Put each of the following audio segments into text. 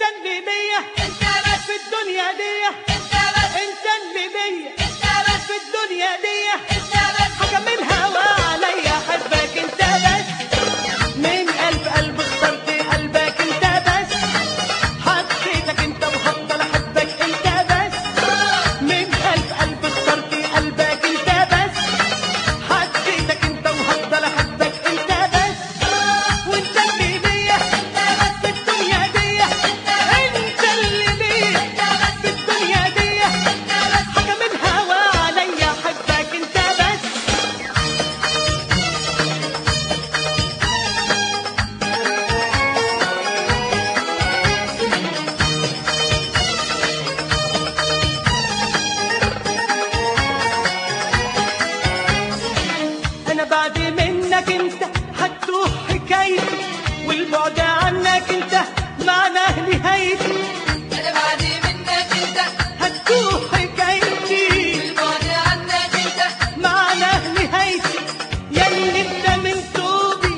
اللي ليا انت بس في الدنيا دي انت بس انت اللي ليا انت بس في الدنيا دي انت بس حكم الهوى عليا حبك انت بس من قلب قلب اخترت قلبك انت بس حبيتك انت وهفضل احبك انت بس من قلب قلب اخترت قلبك انت بس حبيتك انت وهفضل احبك انت بس وانت اللي ليا في الدنيا دي انت اللي ليا في الدنيا دي حكم الهوى عليا حبك انت بس انا بعد منك انت هتوه حكايتي والبعد عنك انت معناه نهايتي انا بعد منك انت هتوه حكايتي البعد عنك انت معناه نهايتي ياللي انت من توبي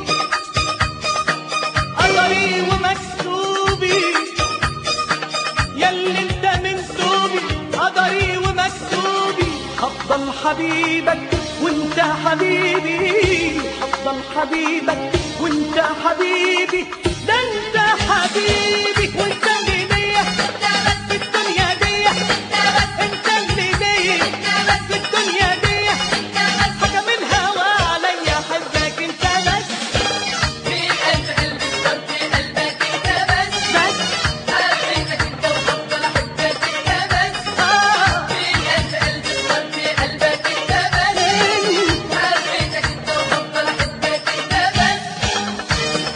قدري ومكتوبي ياللي انت من توبي قدري ومكتوبي هفضل حبيبك وانت حبيبي هفضل حبيبك وانت حبيبي ده انت حبيبي وانت اللي ليا في الدنيا دي انت اللي ليا في الدنيا دي حكم الهوى عليا حبك انت بس في قلب قلب اخترت قلبك انت بس بس حبيتك انت وهفضل احبك انت بس آه. في قلب قلب اخترت قلبك انت بس حبيتك انت وهفضل احبك انت بس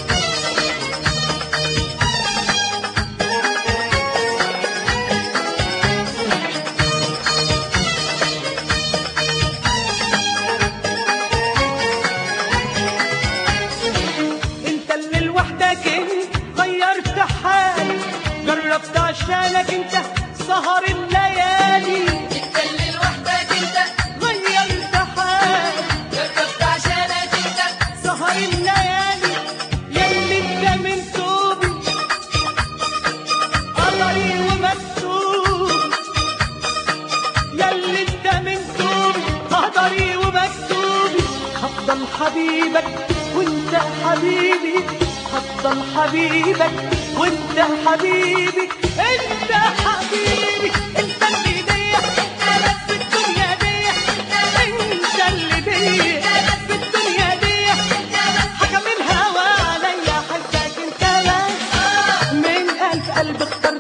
انت اللي لوحدك انت غيرت حالي جربت عشانك انت سهر الليالي انت اللي لوحدك انت غيرت حالي جربت عشانك انت سهر الليالي ياللي انت من توبي قدري ومكتوب ياللي انت من توبي قدري ومكتوبي هفضل حبيبك وانت حبيبي هفضل حبيبك وانت حبيبي انت حبيبي انت اللي ليا في الدنيا دي انت اللي ليا في الدنيا دي حكم الهوى عليا حبك انت بس من قلب قلب اخترت